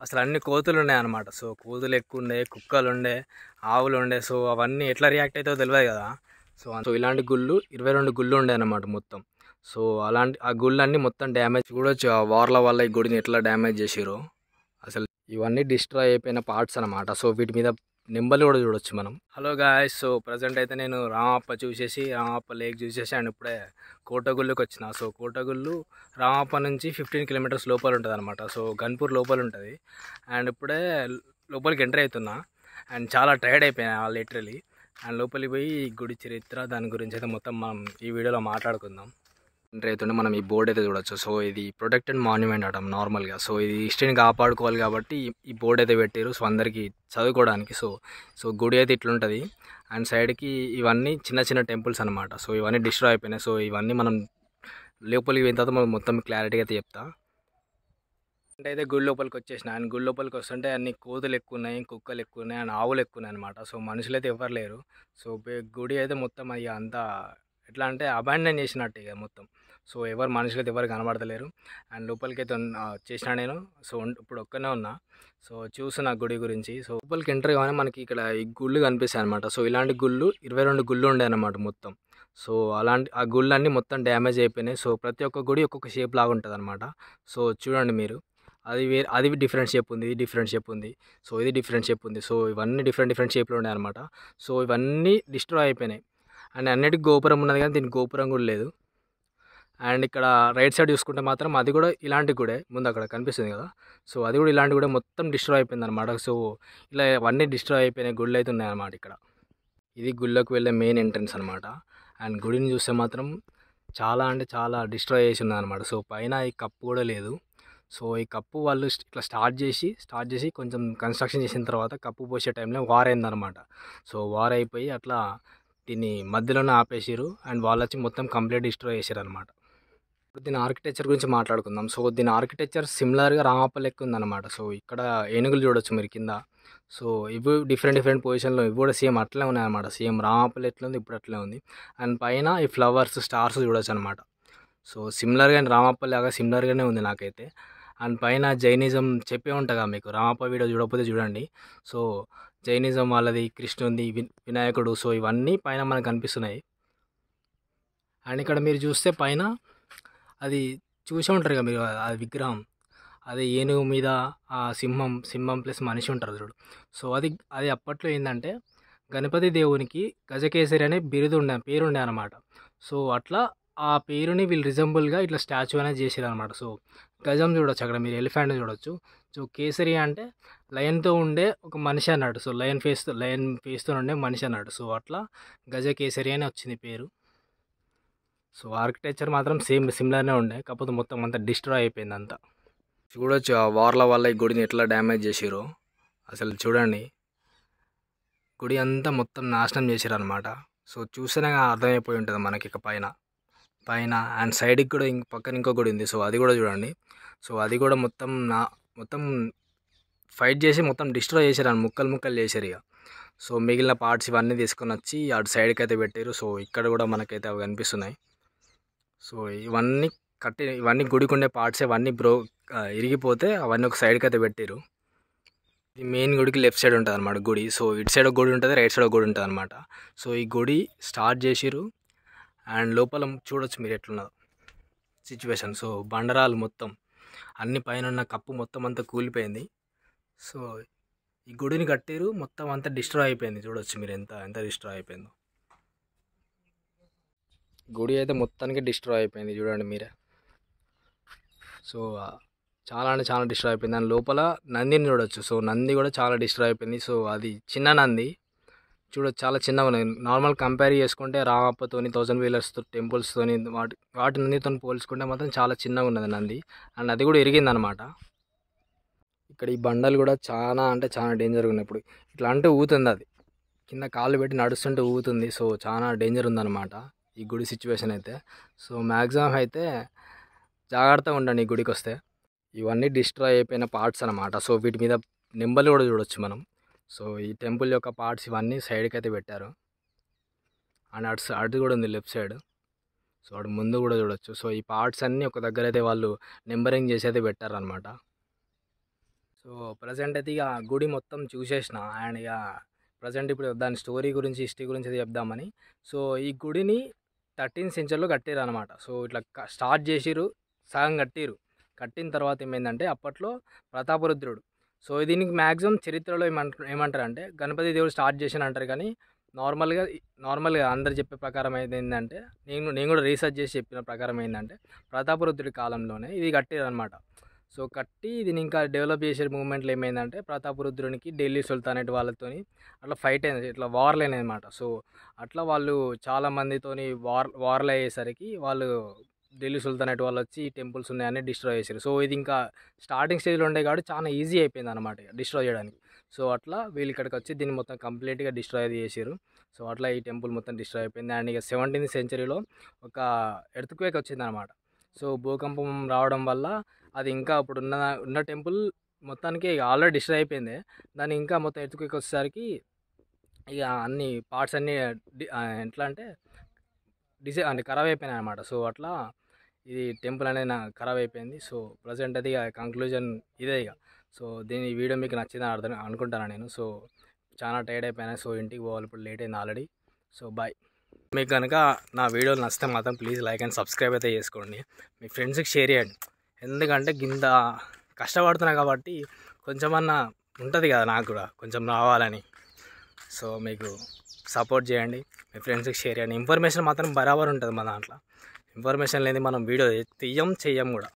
అసలు అన్ని కోతులు ఉన్నాయి అనమాట సో కోతులు ఎక్కువ ఉండే కుక్కలు ఉండే ఆవులు ఉండే సో అవన్నీ ఎట్లా రియాక్ట్ అవుతాయో తెలియదు కదా సో సో ఇలాంటి గుళ్ళు ఇరవై రెండు గుళ్ళు ఉండే అనమాట మొత్తం సో అలాంటి ఆ గుళ్ళన్నీ మొత్తం డ్యామేజ్ చూడొచ్చు ఆ వార్ల వల్ల ఈ గుడిని ఎట్లా డ్యామేజ్ చేసిరో అసలు ఇవన్నీ డిస్ట్రాయ్ అయిపోయిన పార్ట్స్ అనమాట సో వీటి మీద నెంబర్లు కూడా చూడొచ్చు మనం హలో గాయస్ సో ప్రజెంట్ అయితే నేను రామప్ప చూసేసి రామప్ప లేక్ చూసేసి అండ్ ఇప్పుడే కోటగుళ్ళుకి వచ్చిన సో కోటగుళ్ళు రామప్ప నుంచి ఫిఫ్టీన్ కిలోమీటర్స్ లోపల ఉంటుంది అనమాట సో గన్పూర్ లోపల ఉంటుంది అండ్ ఇప్పుడే లోపలికి ఎంటర్ అవుతున్నా అండ్ చాలా టైర్డ్ అయిపోయినా లిటరలీ అండ్ లోపలికి పోయి ఈ గుడి చరిత్ర దాని గురించి అయితే మొత్తం మనం ఈ వీడియోలో మాట్లాడుకుందాం ఎంటర్ అవుతుంటే మనం ఈ బోర్డు అయితే చూడొచ్చు సో ఇది ప్రొటెక్టెడ్ మాన్యుమెంట్ అట నార్మల్గా సో ఇది హిస్టరీని కాపాడుకోవాలి కాబట్టి ఈ- ఈ బోర్డు అయితే పెట్టారు సో అందరికీ చదువుకోవడానికి సో సో గుడి అయితే ఇట్లుంటుంది అండ్ సైడ్కి ఇవన్నీ చిన్న చిన్న టెంపుల్స్ అనమాట సో ఇవన్నీ డిస్ట్రాయ్ అయిపోయినాయి సో ఇవన్నీ మనం లోపలికి పోయిన తర్వాత మనం మొత్తం క్లారిటీగా అయితే చెప్తా అంటే అయితే గుడి లోపలికి వచ్చేసిన అండ్ గుడి లోపలికి వస్తుంటే అన్ని కోతులు ఎక్కువ ఉన్నాయి కుక్కలు ఎక్కువ ఉన్నాయి అండ్ ఆవులు ఎక్కువ ఉన్నాయి అనమాట సో మనుషులు అయితే ఎవరు లేరు సో బే- గుడి అయితే మొత్తం అయ్యి అంతా ఎట్లా అంటే అబాండన్ చేసినట్టు ఇక మొత్తం సో ఎవరు మనుషులు అయితే ఎవరు కనబడతలేరు అండ్ లోపలికి అయితే ఉన్న- ఆ, చేసిన నేను సో ఉన్- ఇప్పుడు ఒక్కనే ఉన్నా సో చూస్తున్నా గుడి గురించి సో లోపలికి ఎంటర్ కాగానే మనకి ఇక్కడ ఈ గుళ్ళు కనిపిస్తాయి అనమాట సో ఇలాంటి గుళ్ళు ఇరవై రెండు గుళ్ళు ఉండే అనమాట మొత్తం సో అలాంటి ఆ గుళ్ళన్నీ మొత్తం డ్యామేజ్ అయిపోయినాయి సో ప్రతి ఒక్క గుడి ఒక్కొక్క షేప్ లాగా ఉంటుంది అనమాట సో చూడండి మీరు అది వేరే అది డిఫరెంట్ షేప్ ఉంది ఇది డిఫరెంట్ షేప్ ఉంది సో ఇది డిఫరెంట్ షేప్ ఉంది సో ఇవన్నీ డిఫరెంట్ డిఫరెంట్ షేప్లో ఉన్నాయి అనమాట సో ఇవన్నీ డిస్ట్రాయ్ అయిపోయినాయి అండ్ అన్నిటికి గోపురం ఉన్నది కానీ దీనికి గోపురం కూడా లేదు అండ్ ఇక్కడ రైట్ సైడ్ చూసుకుంటే మాత్రం అది కూడా ఇలాంటి గుడే ముందు అక్కడ కనిపిస్తుంది కదా సో అది కూడా ఇలాంటి కూడా మొత్తం డిస్ట్రాయ్ అయిపోయింది అనమాట సో ఇలా అవన్నీ డిస్ట్రాయ్ అయిపోయినాయి గుళ్ళు అయితే ఉన్నాయి అనమాట ఇక్కడ ఇది గుళ్ళోకి వెళ్ళే మెయిన్ ఎంట్రన్స్ అనమాట అండ్ గుడిని చూస్తే మాత్రం చాలా అంటే చాలా డిస్ట్రాయ్ చేసి ఉంది అనమాట సో పైన ఈ కప్పు కూడా లేదు సో ఈ కప్పు వాళ్ళు స్ట్- ఇట్లా స్టార్ట్ చేసి స్టార్ట్ చేసి కొంచెం కన్స్ట్రక్షన్ చేసిన తర్వాత కప్పు పోసే టైంలో వార్ అయిందనమాట సో వార్ అయిపోయి అట్లా దీన్ని మధ్యలోనే ఆపేసారు అండ్ వాళ్ళు వచ్చి మొత్తం కంప్లీట్ డిస్ట్రాయ్ చేశారు అనమాట ఇప్పుడు దీని ఆర్కిటెక్చర్ గురించి మాట్లాడుకుందాం సో దీని ఆర్కిటెక్చర్ సిమిలర్గా రామప్ప లెక్క ఉందన్నమాట సో ఇక్కడ ఏనుగులు చూడొచ్చు మీరు కింద సో ఇవి డిఫరెంట్ డిఫరెంట్ పొజిషన్లో ఇవి కూడా సేమ్ అట్లే ఉన్నాయన్నమాట సేమ్ రామప్పలు ఎట్లా ఉంది ఇప్పుడు అట్లే ఉంది అండ్ పైన ఈ ఫ్లవర్స్ స్టార్స్ చూడొచ్చు అనమాట సో సిమిలర్గా రామప్ప లాగా సిమిలర్గానే ఉంది నాకైతే అండ్ పైన జైనిజం చెప్పే ఉంటుందా మీకు రామప్ప వీడియో చూడకపోతే చూడండి సో జైనిజం వాళ్ళది కృష్ణుంది వి- వినాయకుడు సో ఇవన్నీ పైన మనకు కనిపిస్తున్నాయి అండ్ ఇక్కడ మీరు చూస్తే పైన అది చూసే ఉంటారు కదా మీరు ఆ విగ్రహం అది ఏనుగు మీద ఆ సింహం సింహం ప్లస్ మనిషి ఉంటారు చూడు సో అది అది అప్పట్లో ఏంటంటే గణపతి దేవునికి గజకేసరి అనే బిరుదు ఉండే పేరు ఉండే అనమాట సో అట్లా ఆ పేరుని వీళ్ళు రిజంబుల్గా ఇట్లా స్టాచ్యూ అనేది చేసారు అనమాట సో గజం చూడొచ్చు అక్కడ మీరు ఎలిఫెంట్ చూడొచ్చు సో కేసరి అంటే లయన్తో ఉండే ఒక మనిషి అన్నాడు సో లయన్ ఫేస్తో లయన్ ఫేస్తో ఉండే మనిషి అన్నాడు సో అట్లా గజ కేసరి అని వచ్చింది పేరు సో ఆర్కిటెక్చర్ మాత్రం సేమ్ సిమిలర్నే ఉండే కాకపోతే మొత్తం అంతా డిస్ట్రాయ్ అయిపోయింది అంతా చూడొచ్చు ఆ వార్ల వల్ల ఈ గుడిని ఎట్లా డ్యామేజ్ చేసిరో అసలు చూడండి గుడి అంతా మొత్తం నాశనం చేసిరు అనమాట సో చూస్తేనే అర్థమైపోయి ఉంటుంది మనకి ఇక పైన పైన అండ్ సైడ్కి కూడా ఇంక పక్కన ఇంకో గుడి ఉంది సో అది కూడా చూడండి సో అది కూడా మొత్తం నా మొత్తం ఫైట్ చేసి మొత్తం డిస్ట్రాయ్ చేశారు ముక్కలు ముక్కలు చేశారు ఇక సో మిగిలిన పార్ట్స్ ఇవన్నీ తీసుకొని వచ్చి అటు సైడ్కి అయితే పెట్టారు సో ఇక్కడ కూడా మనకైతే అవి కనిపిస్తున్నాయి సో ఇవన్నీ కట్టి ఇవన్నీ గుడికి ఉండే పార్ట్స్ ఇవన్నీ బ్రో ఆ, ఇరిగిపోతే అవన్నీ ఒక సైడ్కి అయితే పెట్టారు ఇది మెయిన్ గుడికి లెఫ్ట్ సైడ్ ఉంటుంది అనమాట గుడి సో ఇటు సైడ్ ఒక గుడి ఉంటుంది రైట్ సైడ్ ఒక గుడి ఉంటుంది అనమాట సో ఈ గుడి స్టార్ట్ చేసిరు అండ్ లోపల చూడొచ్చు మీరు ఎట్లున్నదో సిచ్యువేషన్ సో బండరాలు మొత్తం అన్ని పైన ఉన్న కప్పు మొత్తం అంతా కూలిపోయింది సో ఈ గుడిని కట్టిరు మొత్తం అంతా డిస్ట్రాయ్ అయిపోయింది చూడొచ్చు మీరు ఎంత ఎంత డిస్ట్రాయ్ అయిపోయిందో గుడి అయితే మొత్తానికి డిస్ట్రాయ్ అయిపోయింది చూడండి మీరే సో ఆ, చాలా అంటే చాలా డిస్ట్రాయ్ అయిపోయింది దాని లోపల నందిని చూడొచ్చు సో నంది కూడా చాలా డిస్ట్రాయ్ అయిపోయింది సో అది చిన్న నంది చూడొచ్చు చాలా చిన్నగా ఉన్నది నార్మల్ కంపేర్ చేసుకుంటే రామప్పతోని థౌజండ్ వీలర్స్తో టెంపుల్స్తోని వాటి వాటి నందితో పోల్చుకుంటే మాత్రం చాలా చిన్నగా ఉన్నది నంది అండ్ అది కూడా ఇరిగిందనమాట ఇక్కడ ఈ బండలు కూడా చాలా అంటే చాలా డేంజర్గా ఉన్నాయి ఇప్పుడు ఇట్లా అంటే ఊతుంది అది కింద కాళ్ళు పెట్టి నడుస్తుంటే ఊగుతుంది సో చాలా డేంజర్ ఉందన్నమాట ఈ గుడి సిచ్యువేషన్ అయితే సో మ్యాక్సిమం అయితే జాగ్రత్తగా ఉండండి ఈ గుడికి వస్తే ఇవన్నీ డిస్ట్రాయ్ అయిపోయిన పార్ట్స్ అనమాట సో వీటి మీద నెంబర్లు కూడా చూడొచ్చు మనం సో ఈ టెంపుల్ యొక్క పార్ట్స్ ఇవన్నీ సైడ్కి అయితే పెట్టారు అండ్ అటు సై- అటు కూడా ఉంది లెఫ్ట్ సైడ్ సో అటు ముందు కూడా చూడొచ్చు సో ఈ పార్ట్స్ అన్నీ ఒక దగ్గర అయితే వాళ్ళు నెంబరింగ్ చేసి అయితే పెట్టారనమాట సో సో ప్రజెంట్ అయితే ఇక గుడి మొత్తం చూసేసిన అండ్ ఇక ప్రజెంట్ ఇప్పుడు దాని స్టోరీ గురించి హిస్టరీ గురించి అయితే చెప్దామని సో ఈ గుడిని థర్టీన్ సెంచరీలో కట్టారు అనమాట సో ఇట్లా క- స్టార్ట్ చేసిరు సగం కట్టిరు కట్టిన తర్వాత ఏమైందంటే అప్పట్లో ప్రతాపరుద్రుడు సో దీనికి మ్యాక్సిమం చరిత్రలో ఏమంటారు ఏమంటారు అంటే గణపతి దేవుడు స్టార్ట్ చేసిన అంటారు కానీ నార్మల్గా నార్మల్గా అందరు చెప్పే ప్రకారం అయితే ఏంటంటే నేను నేను కూడా రీసెర్చ్ చేసి చెప్పిన ప్రకారం ఏంటంటే ప్రతాపరుద్రుడి కాలంలోనే ఇది కట్టారు అనమాట సో కట్టి దీన్ని ఇంకా డెవలప్ చేసే మూమెంట్లో ఏమైందంటే ప్రతాపరుద్రునికి ఢిల్లీ సుల్తానేట్ వాళ్ళతోని అట్లా ఫైట్ అయింది ఇట్లా వార్లు అయినాయి అనమాట సో అట్లా వాళ్ళు చాలా మందితోని వార్ వార్లు అయ్యేసరికి వాళ్ళు ఢిల్లీ సుల్తానేట్ వాళ్ళు వచ్చి ఈ టెంపుల్స్ ఉన్నాయని డిస్ట్రాయ్ చేశారు సో ఇది ఇంకా స్టార్టింగ్ స్టేజ్లో ఉండే కాబట్టి చాలా ఈజీ అయిపోయింది అనమాట డిస్ట్రాయ్ చేయడానికి సో అట్లా వీళ్ళు ఇక్కడికి వచ్చి దీన్ని మొత్తం కంప్లీట్గా డిస్ట్రాయ్ చేసారు సో అట్లా ఈ టెంపుల్ మొత్తం డిస్ట్రాయ్ అయిపోయింది అండ్ ఇక సెవెంటీన్త్ సెంచరీలో ఒక ఎర్త్క్వేక్ వచ్చింది అనమాట సో భూకంపం రావడం వల్ల అది ఇంకా ఇప్పుడు ఉన్న ఉన్న టెంపుల్ మొత్తానికి ఆల్రెడీ డిస్ట్రాయ్ అయిపోయింది దాన్ని ఇంకా మొత్తం ఎర్త్క్వేక్ వచ్చేసరికి ఇక అన్ని పార్ట్స్ అన్నీ డి- ఆ, ఎట్లా అంటే డిసే అంటే ఖరాబ్ అయిపోయినాయి అనమాట సో అట్లా ఇది టెంపుల్ అనేది నా ఖరాబ్ అయిపోయింది సో ప్రజెంట్ అది ఇక కంక్లూజన్ ఇదే ఇక సో దీని ఈ వీడియో మీకు నచ్చిందని అర్థం అనుకుంటాను నేను సో చాలా టైర్డ్ అయిపోయినా సో ఇంటికి పోవాలి ఇప్పుడు లేట్ అయింది ఆల్రెడీ సో బాయ్ మీకు కనుక నా వీడియోలు నచ్చితే మాత్రం ప్లీజ్ లైక్ అండ్ సబ్స్క్రైబ్ అయితే చేసుకోండి మీ ఫ్రెండ్స్కి షేర్ చేయండి ఎందుకంటే గింత కష్టపడుతున్నా కాబట్టి కొంచెమన్నా ఉంటుంది కదా నాకు కూడా కొంచెం రావాలని సో మీకు సపోర్ట్ చేయండి మీ ఫ్రెండ్స్కి షేర్ చేయండి ఇన్ఫర్మేషన్ మాత్రం బరాబర్ ఉంటుంది మన దాంట్లో ఇన్ఫర్మేషన్ లేని మనం వీడియో తీయం చెయ్యం కూడా